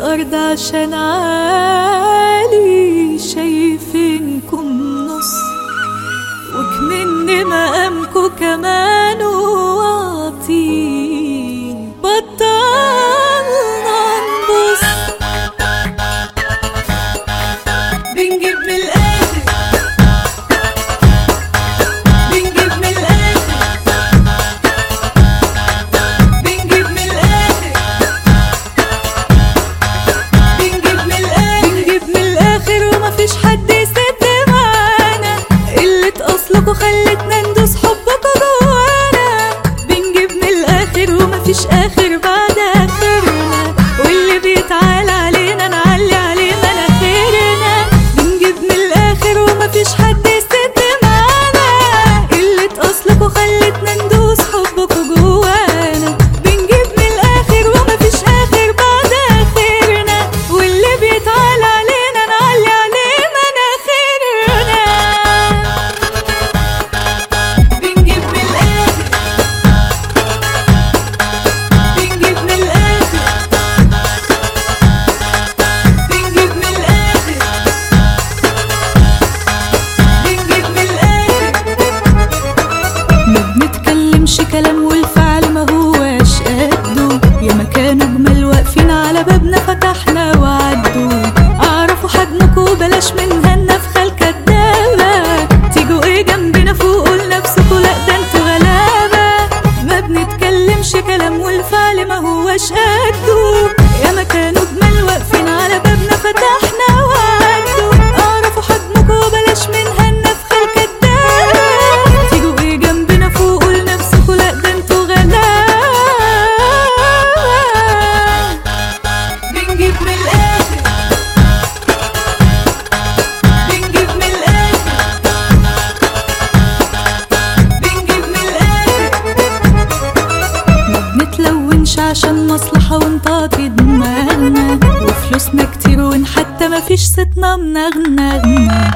الأرض عشان عالي شايفينكم نص وكمن مقامكم كمان واطي بطلنا نبص بنجيب من الآخر بنجيب من الآخر بنجيب من الآخر بنجيب من الآخر بنجيب من الآخر ومفيش حد يسد معانا قلة أصلكوا خلتنا ندوس حبكوا جوانا بنجيب من الآخر ومفيش آخر بعد آخرنا واللي بيتعالى علينا نعلي عليه مناخيرنا بنجيب من الآخر ومفيش حد يسد معانا قلة أصلكوا خلتنا ندوس حبكوا جوانا بنجيب من الآخر ومفيش آخر بعد آخرنا واللي بيتعالى علينا نعلي عليه مناخيرنا بنجيب من الآخر بنجيب من الآخر بنجيب من الآخر بنجيب من الآخر ما بنتكلمش كلام والفعل ما هواش قده يا ما كانوا جمال واقفين على بابنا فتحنا وعدوا اعرفوا حجمكوا بلاش من هنا في خال كدابة تيجوا ايه جنبنا فوقوا لنفسكوا لا ده انتوا غلابة ما بنتكلمش كلام والفعل ما هواش قده يا ما كانوا جمال واقفين على بابنا فتحنا وعدوا اعرفوا حجمكوا بلاش من هنا في خال كدابة تيجوا ايه جنبنا فوقوا لنفسكوا لا ده انتوا غلابة بنجيب من الآخر بنجيب من الآخر بنجيب من الآخر ما بنتلونش عشان مصلحة ونطاطي دماغنا وفلوسنا كتير وإن حتى مفيش ستنا منغنغنا